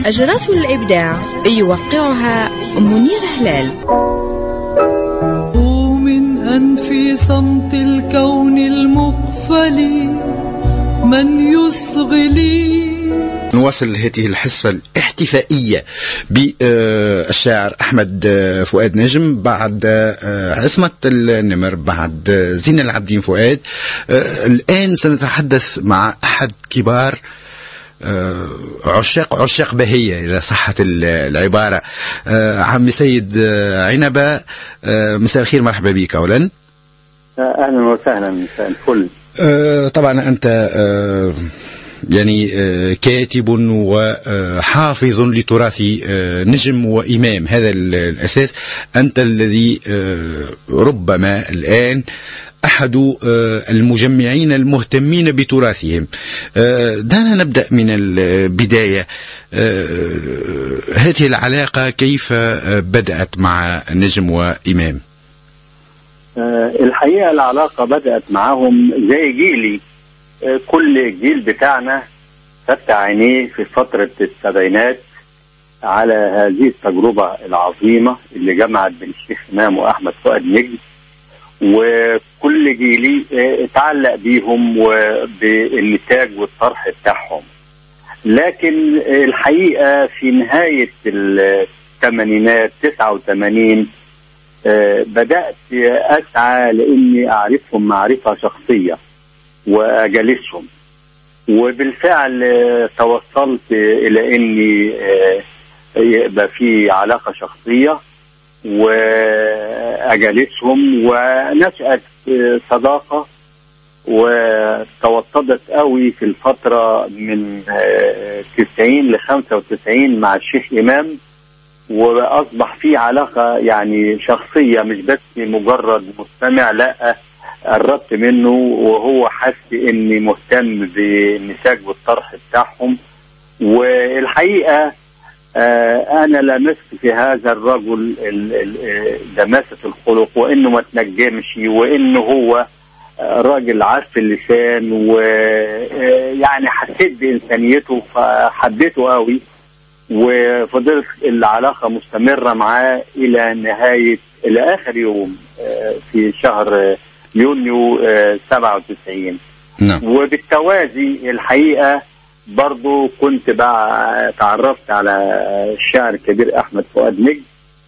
أجراس الإبداع يوقعها منير هلال ومن أنف صمت الكون المقفل من يصغي لي نواصل هذه الحصة الاحتفائية بالشاعر أحمد فؤاد نجم بعد آه، عصمة النمر بعد زين العابدين فؤاد آه، الآن سنتحدث مع أحد كبار آه، عشاق عشاق بهية إذا صحت العبارة عمي سيد عنبة مساء الخير مرحبا بك أولا أهلا وسهلا مساء الفل طبعا أنت يعني آه، كاتب وحافظ لتراث آه، نجم وإمام هذا الأساس أنت الذي آه، ربما الآن أحد المجمعين المهتمين بتراثهم دعنا نبدأ من البداية هذه العلاقة كيف بدأت مع نجم وإمام الحقيقة العلاقة بدأت معهم زي جيلي كل الجيل بتاعنا فتح عينيه في فترة السبعينات على هذه التجربة العظيمة اللي جمعت بين الشيخ إمام وأحمد فؤاد نجم وكل جيلي اتعلق بيهم وبالنتاج والطرح بتاعهم لكن الحقيقة في نهاية الثمانينات 89 بدأت أسعى لإني أعرفهم معرفة شخصية واجالسهم وبالفعل توصلت الى اني يبقى في علاقه شخصيه واجالسهم ونشات صداقه وتوطدت قوي في الفتره من 90 ل 95 مع الشيخ امام واصبح في علاقه يعني شخصيه مش بس مجرد مستمع لا قربت منه وهو حس اني مهتم بالنساج والطرح بتاعهم والحقيقه آه انا لمست في هذا الرجل دماسه الخلق وانه ما تنجمش وانه هو راجل عارف اللسان ويعني حسيت بانسانيته فحبيته قوي وفضلت العلاقه مستمره معاه الى نهايه الى اخر يوم في شهر يونيو 97 نعم وبالتوازي الحقيقه برضو كنت بقى تعرفت على الشاعر الكبير احمد فؤاد نجم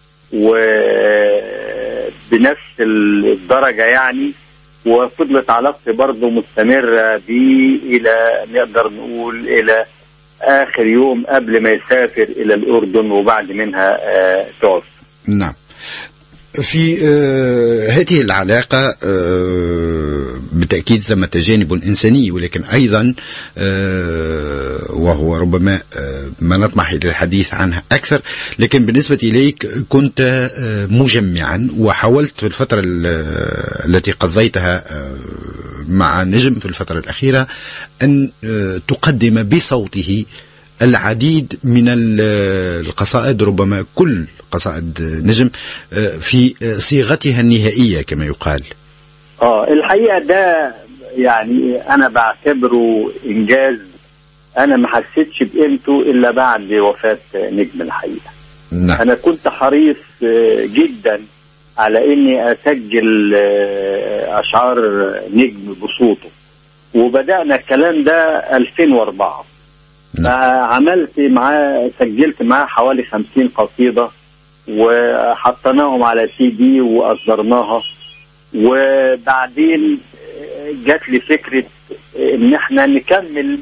وبنفس الدرجه يعني وفضلت علاقتي برضو مستمره بيه الى نقدر نقول الى اخر يوم قبل ما يسافر الى الاردن وبعد منها توفى نعم في آه هذه العلاقة آه بالتأكيد ثم تجانب إنساني ولكن أيضا آه وهو ربما ما نطمح إلى الحديث عنه أكثر لكن بالنسبة إليك كنت مجمعا وحاولت في الفترة التي قضيتها مع نجم في الفترة الأخيرة أن تقدم بصوته العديد من القصائد ربما كل قصائد نجم في صيغتها النهائية كما يقال اه الحقيقة ده يعني أنا بعتبره إنجاز أنا ما حسيتش بقيمته إلا بعد وفاة نجم الحقيقة نعم. أنا كنت حريص جدا على إني أسجل أشعار نجم بصوته وبدأنا الكلام ده 2004 فعملت معاه سجلت معاه حوالي 50 قصيده وحطيناهم على سي دي واصدرناها وبعدين جات لي فكره ان احنا نكمل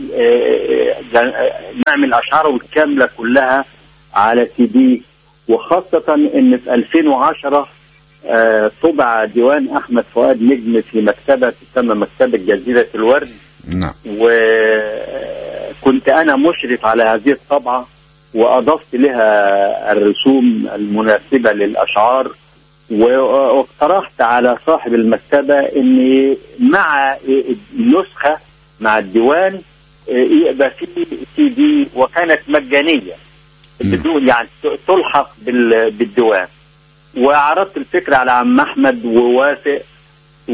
نعمل اشعاره الكامله كلها على سي دي وخاصه ان في 2010 طبع ديوان احمد فؤاد نجم في مكتبه تسمى مكتبه جزيره الورد نعم وكنت انا مشرف على هذه الطبعه واضفت لها الرسوم المناسبه للاشعار واقترحت على صاحب المكتبه ان مع النسخه مع الديوان يبقى في سي دي وكانت مجانيه بدون يعني تلحق بالديوان وعرضت الفكره على عم احمد ووافق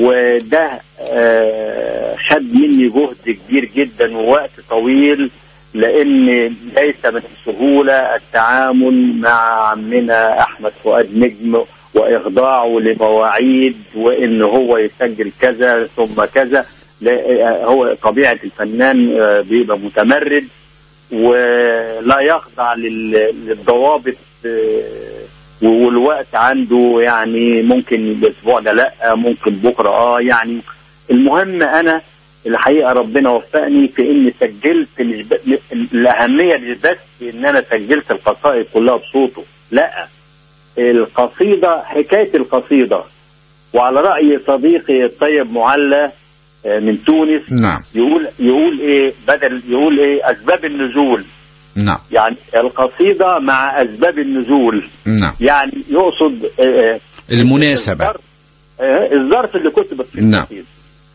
وده خد مني جهد كبير جدا ووقت طويل لان ليس من السهوله التعامل مع عمنا احمد فؤاد نجم واخضاعه لمواعيد وان هو يسجل كذا ثم كذا لا- هو طبيعه الفنان آه، بيبقى متمرد ولا يخضع لل- للضوابط آه، والوقت عنده يعني ممكن الاسبوع ده لا ممكن بكره اه يعني المهم انا الحقيقه ربنا وفقني في اني سجلت مش ب... الاهميه مش بس ان انا سجلت القصائد كلها بصوته لا القصيده حكايه القصيده وعلى راي صديقي الطيب معلى آه، من تونس نعم يقول يقول ايه بدل يقول ايه اسباب النزول نعم يعني القصيده مع اسباب النزول نعم يعني يقصد آه، آه، المناسبة الظرف- آه، الظرف اللي كتبت في نعم. القصيده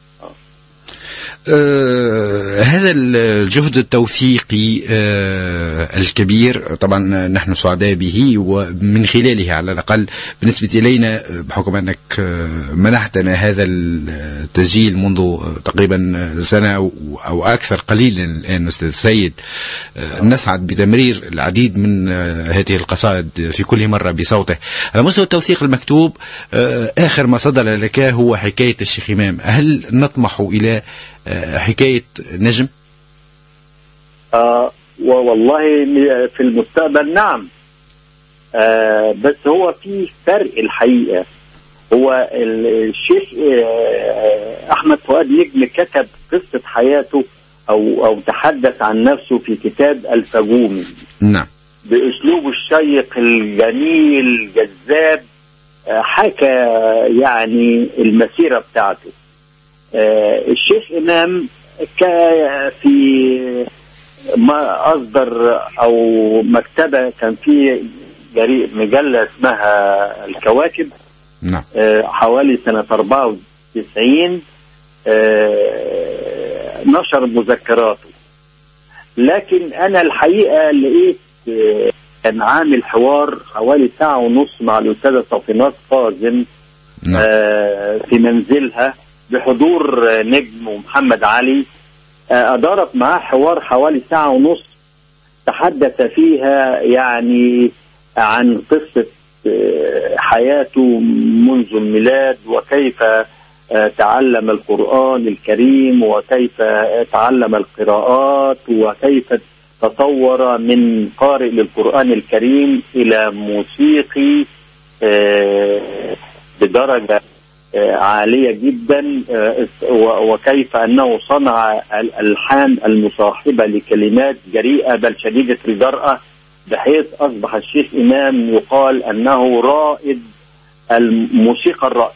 آه هذا الجهد التوثيقي آه الكبير طبعا نحن سعداء به ومن خلاله على الأقل بالنسبة إلينا بحكم أنك آه منحتنا هذا التسجيل منذ آه، تقريبا سنة أو- أو أكثر قليلا الآن أستاذ سيد آه نسعد بتمرير العديد من آه هذه القصائد في كل مرة بصوته على مستوى التوثيق المكتوب آه آخر ما صدر لك هو حكاية الشيخ إمام هل نطمح إلى آه، حكاية نجم آه والله م- في المستقبل نعم آه بس هو في فرق الحقيقه هو ال- الشيخ آه احمد فؤاد نجم كتب قصه حياته او او تحدث عن نفسه في كتاب الفجومي نعم باسلوبه الشيق الجميل الجذاب آه، حكى يعني المسيره بتاعته آه، الشيخ امام كا- في ما اصدر او مكتبه كان في جري- مجله اسمها الكواكب نعم آه، حوالي سنة 94 آه، نشر مذكراته لكن أنا الحقيقة لقيت آه، كان عامل حوار حوالي ساعة ونص مع الأستاذة صفينات قازم نعم آه، في منزلها بحضور آه، نجم ومحمد علي آه، أدارت معاه حوار حوالي ساعة ونص تحدث فيها يعني عن قصة آه، حياته منذ الميلاد وكيف آه، تعلم القرآن الكريم وكيف آه، تعلم القراءات وكيف تطور من قارئ للقرآن الكريم إلى موسيقي آه، بدرجة آه، عالية جدا آه، و- وكيف أنه صنع الألحان المصاحبة لكلمات جريئة بل شديدة الجرأة بحيث أصبح الشيخ إمام يقال أنه رائد الموسيقى الرأس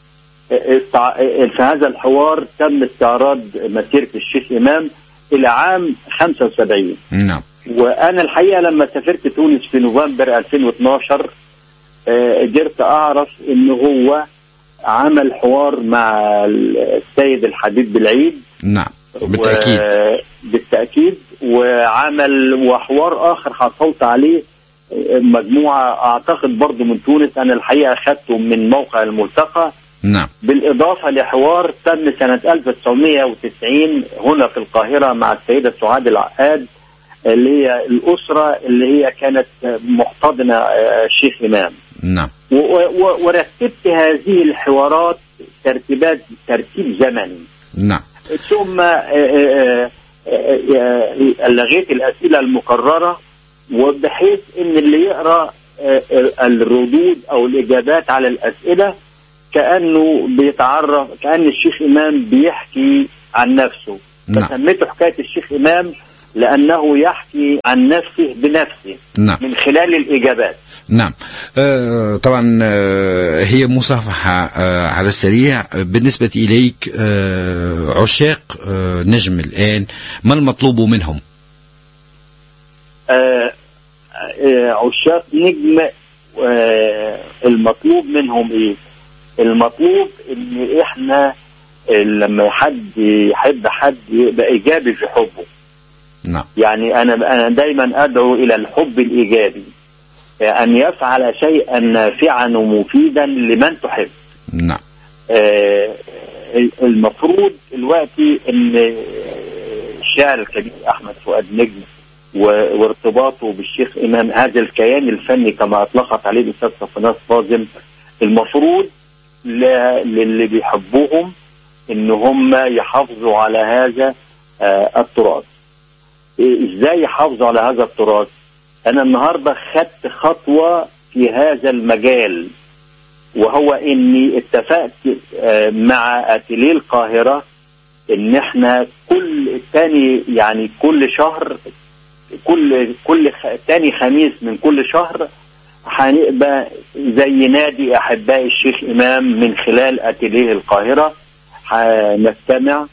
استع- في هذا الحوار تم استعراض مسيرة الشيخ إمام إلى عام 75 نعم وانا الحقيقه لما سافرت تونس في نوفمبر 2012 آه، قدرت اعرف ان هو عمل حوار مع السيد الحبيب بالعيد نعم بالتأكيد و- بالتاكيد وعمل وحوار اخر حصلت عليه آه، مجموعه اعتقد برضو من تونس انا الحقيقه اخذته من موقع الملتقى نعم بالإضافة لحوار تم سنة 1990 هنا في القاهرة مع السيدة سعاد العقاد اللي هي الأسرة اللي هي كانت محتضنة آه، الشيخ إمام نعم و- و- ورتبت هذه الحوارات ترتيبات ترتيب زمني نعم ثم آه، آه، آه، آه، لغيت الأسئلة المكررة وبحيث ان اللي يقرا آه، آه، الردود او الاجابات على الاسئله كانه بيتعرف كان الشيخ امام بيحكي عن نفسه نعم. فسميته حكايه الشيخ امام لانه يحكي عن نفسه بنفسه نعم من خلال الاجابات نعم آه طبعا آه هي مصافحة آه على السريع آه، بالنسبة إليك آه عشاق آه نجم الآن ما المطلوب منهم آه، آه، عشاق نجم آه، المطلوب منهم ايه؟ المطلوب ان احنا آه، لما حد يحب حد يبقى ايجابي في حبه نعم يعني انا انا دايما ادعو الى الحب الايجابي آه، ان يفعل شيئا نافعا ومفيدا لمن تحب نعم آه، المفروض دلوقتي ان الشاعر الكبير احمد فؤاد نجم و- وارتباطه بالشيخ إمام هذا الكيان الفني كما أطلقت عليه الأستاذ صفناس فاضل المفروض ل- للي بيحبوهم إن هم يحافظوا على هذا آه، التراث إيه، ازاي يحافظوا على هذا التراث انا النهارده خدت خطوه في هذا المجال وهو اني اتفقت آه، مع اتيليه القاهره ان احنا كل تاني يعني كل شهر كل كل خ... تاني خميس من كل شهر هنبقى زي نادي احباء الشيخ امام من خلال اتيليه القاهره هنستمع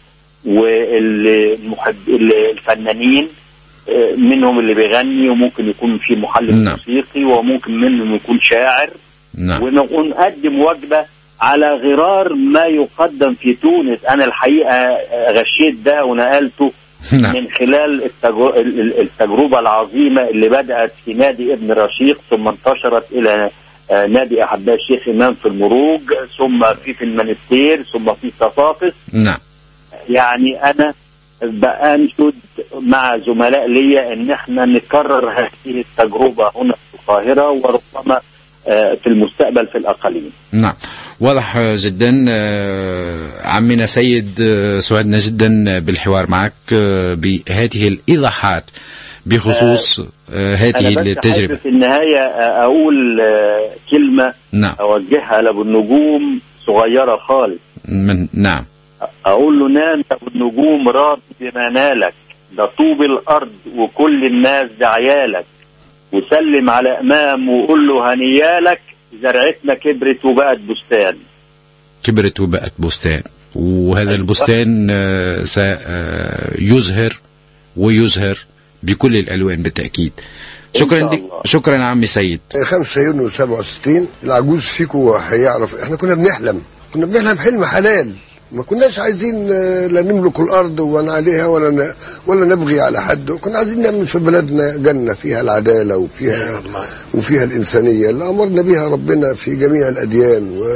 والفنانين منهم اللي بيغني وممكن يكون في محلل نعم. موسيقي وممكن منهم يكون شاعر نعم ونقدم وجبه على غرار ما يقدم في تونس انا الحقيقه غشيت ده ونقلته نعم من خلال التجر- ال- ال- التجربه العظيمه اللي بدات في نادي ابن رشيق ثم انتشرت الى آه، نادي احباء الشيخ امام في المروج ثم في في المنستير ثم في صفاقس نعم يعني انا بانشد مع زملاء ليا ان احنا نكرر هذه التجربه هنا في القاهره وربما آه، في المستقبل في الاقاليم نعم واضح جدا آه، عمنا سيد آه، سعدنا جدا بالحوار معك آه، بهذه الإيضاحات بخصوص آه، هذه انا بس حابب التجربة في النهايه آه، اقول آه، كلمه نعم اوجهها لابو النجوم صغيره خالص من نعم اقول له نام يا ابو النجوم راضي بما نالك ده طوب الارض وكل الناس ده عيالك وسلم على امام وقول له هنيالك زرعتنا كبرت وبقت بستان كبرت وبقت بستان وهذا البستان آه، سيزهر ويزهر بكل الألوان بالتأكيد شكرا شاء لك الله. شكرا عمي سيد 5 يونيو 67 العجوز فيكو هيعرف احنا كنا بنحلم كنا بنحلم حلم حلال ما كناش عايزين آه، لا نملك الارض ولا عليها ولا ن... ولا نبغي على حد كنا عايزين نعمل في بلدنا جنه فيها العداله وفيها وفيها الانسانيه اللي امرنا بها ربنا في جميع الاديان و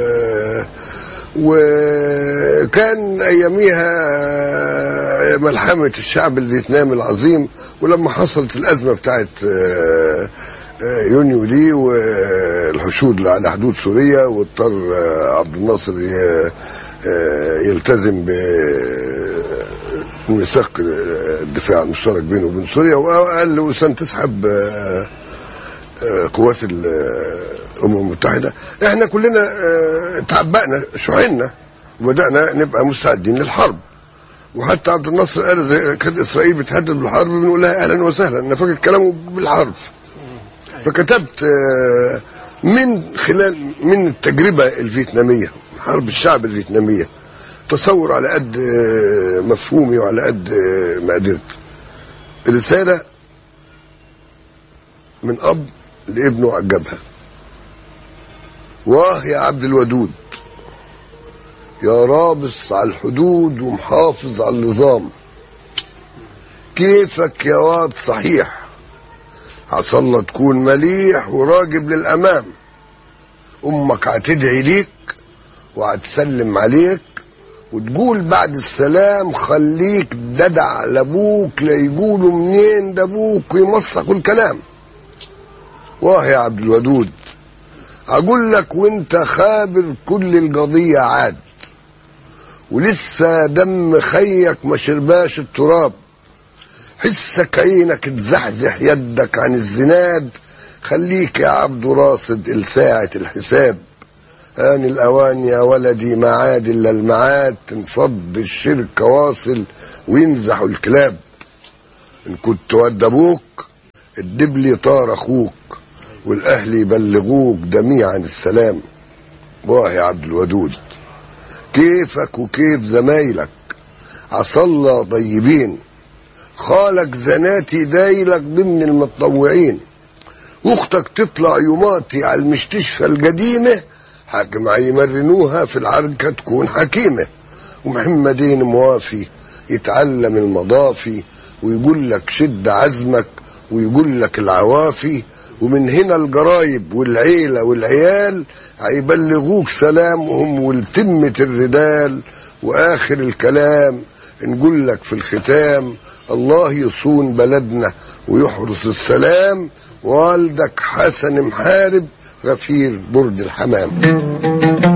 وكان اياميها ملحمه الشعب الفيتنامي العظيم ولما حصلت الازمه بتاعت آه، آه، يونيو دي والحشود على حدود سوريا واضطر آه، عبد الناصر ي- آه، يلتزم بميثاق الدفاع المشترك بينه وبين سوريا وقال له سنتسحب آه، آه، قوات الامم المتحده احنا كلنا آه، تعبأنا شحنا وبدانا نبقى مستعدين للحرب وحتى عبد الناصر قال إذا كانت اسرائيل بتهدد بالحرب بنقول لها اهلا وسهلا انا فاكر كلامه بالحرف فكتبت آه، من خلال من التجربه الفيتناميه حرب الشعب الفيتناميه تصور على قد آه، مفهومي وعلى قد آه، ما قدرت رساله من اب لابنه على الجبهه واه يا عبد الودود يا رابص على الحدود ومحافظ على النظام كيفك يا واد صحيح عسى الله تكون مليح وراجب للامام امك هتدعي ليك وهتسلم عليك وتقول بعد السلام خليك ددع لابوك لا يقولوا منين ده ابوك ويمسكوا الكلام واه يا عبد الودود اقول لك وانت خابر كل القضية عاد ولسه دم خيك ما شرباش التراب حسك عينك تزحزح يدك عن الزناد خليك يا عبد راصد لساعة الحساب آن الأوان يا ولدي ما عاد إلا المعاد تنفض الشرك واصل وينزحوا الكلاب إن كنت ود أبوك الدبلي طار أخوك والأهل يبلغوك جميعا السلام واه يا عبد الودود كيفك وكيف زمايلك عسى الله طيبين خالك زناتي دايلك ضمن المتطوعين واختك تطلع يوماتي على المستشفى القديمة حاكم يمرنوها في العركة تكون حكيمة ومحمدين موافي يتعلم المضافي ويقول لك شد عزمك ويقول لك العوافي ومن هنا الجرايب والعيلة والعيال هيبلغوك سلامهم ولتمة الردال وآخر الكلام نقول لك في الختام الله يصون بلدنا ويحرس السلام والدك حسن محارب غفير برج الحمام